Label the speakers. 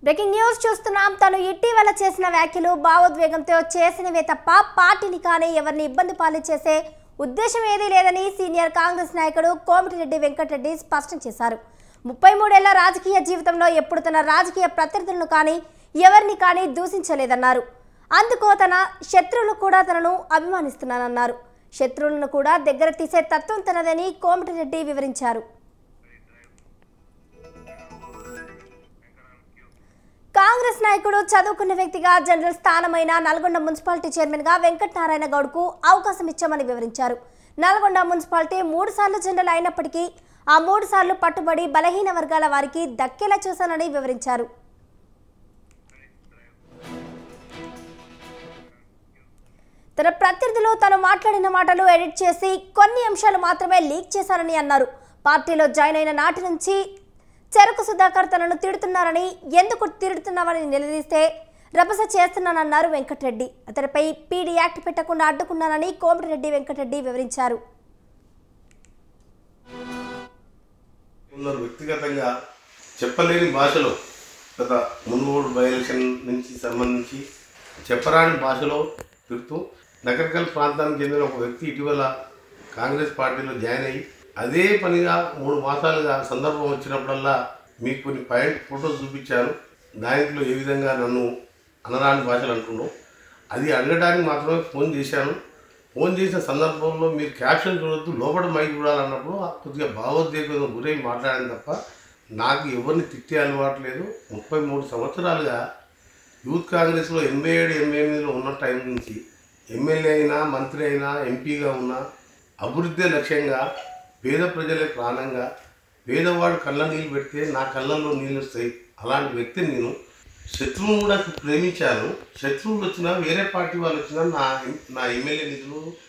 Speaker 1: breaking news చూస్తున్నాం తను ఇటీవల చేసిన వ్యాఖ్యలు భావోద్వేగంతో చేసినవే తప్ప పార్టీని కానీ ఎవరిని ఇబ్బంది పాలు చేసే ఉద్దేశం ఏదీ లేదని సీనియర్ కాంగ్రెస్ నాయకుడు కోమటిరెడ్డి వెంకటరెడ్డి స్పష్టం చేశారు ముప్పై మూడేళ్ల రాజకీయ జీవితంలో ఎప్పుడు తన రాజకీయ ప్రత్యర్థులను కానీ ఎవరిని కానీ దూషించలేదన్నారు అందుకో తన శత్రువులు కూడా తనను అభిమానిస్తున్నానన్నారు శత్రువులను కూడా దగ్గర తీసే తత్వం తనదని కోమటిరెడ్డి వివరించారు కాంగ్రెస్ నాయకుడు చదువుకున్న వ్యక్తిగా జనరల్ స్థానమైన నల్గొండ మున్సిపాలిటీ చైర్మన్గా వెంకటనారాయణ గౌడ్కు అవకాశం ఇచ్చామని వివరించారు నల్గొండ మున్సిపాలిటీ మూడు సార్లు జనరల్ అయినప్పటికీ ఆ మూడు సార్లు పట్టుబడి బలహీన వర్గాల వారికి దక్కేలా చూశానని వివరించారు తన ప్రత్యర్థులు తను మాట్లాడిన మాటలు ఎడిట్ చేసి కొన్ని అంశాలు మాత్రమే లీక్ చేశారని అన్నారు పార్టీలో జాయిన్ అయిన నాటి నుంచి చెరకు సుధాకర్ తనను తిడుతున్నారని ఎందుకు తిడుతున్నావని నిలదీస్తే రభస చేస్తున్నానన్నారు వెంకటరెడ్డి అతడిపై పీడీ యాక్ట్ పెట్టకుండా అడ్డుకున్నానని కోమటిరెడ్డి వెంకటరెడ్డి వివరించారు
Speaker 2: ఉన్నారు వ్యక్తిగతంగా చెప్పలేని భాషలో గత మున్గోడు బై ఎలక్షన్ నుంచి సంబంధించి చెప్పరాని భాషలో తిడుతూ నగరకల్ ప్రాంతానికి చెందిన ఒక వ్యక్తి ఇటీవల కాంగ్రెస్ పార్టీలో జాయిన్ అయ్యి అదే పనిగా మూడు మాసాలుగా సందర్భం వచ్చినప్పుడల్లా మీకు కొన్ని పాయింట్ ఫోటోస్ చూపించాను దాంట్లో ఏ విధంగా నన్ను అనరాని భాషలు అంటున్నావు అది అడగడానికి మాత్రమే ఫోన్ చేశాను ఫోన్ చేసిన సందర్భంలో మీరు క్యాప్షన్ చూడొద్దు లోపల మైక్ చూడాలన్నప్పుడు ఆ కొద్దిగా భావోద్వేగం గురై మాట్లాడాను తప్ప నాకు ఎవరిని తిట్టే అలవాటు లేదు ముప్పై మూడు సంవత్సరాలుగా యూత్ కాంగ్రెస్లో ఎనభై ఏడు ఎనభై ఎనిమిదిలో ఉన్న టైం నుంచి ఎమ్మెల్యే అయినా మంత్రి అయినా ఎంపీగా ఉన్నా అభివృద్ధి లక్ష్యంగా పేద ప్రజలే ప్రాణంగా పేదవాడు కళ్ళ నీళ్ళు పెడితే నా కళ్ళల్లో నీళ్ళు వస్తాయి అలాంటి వ్యక్తిని నేను శత్రువును కూడా ప్రేమించాను శత్రువులు వచ్చినా వేరే పార్టీ వాళ్ళు వచ్చినా నా నా ఎమ్మెల్యే నిధులు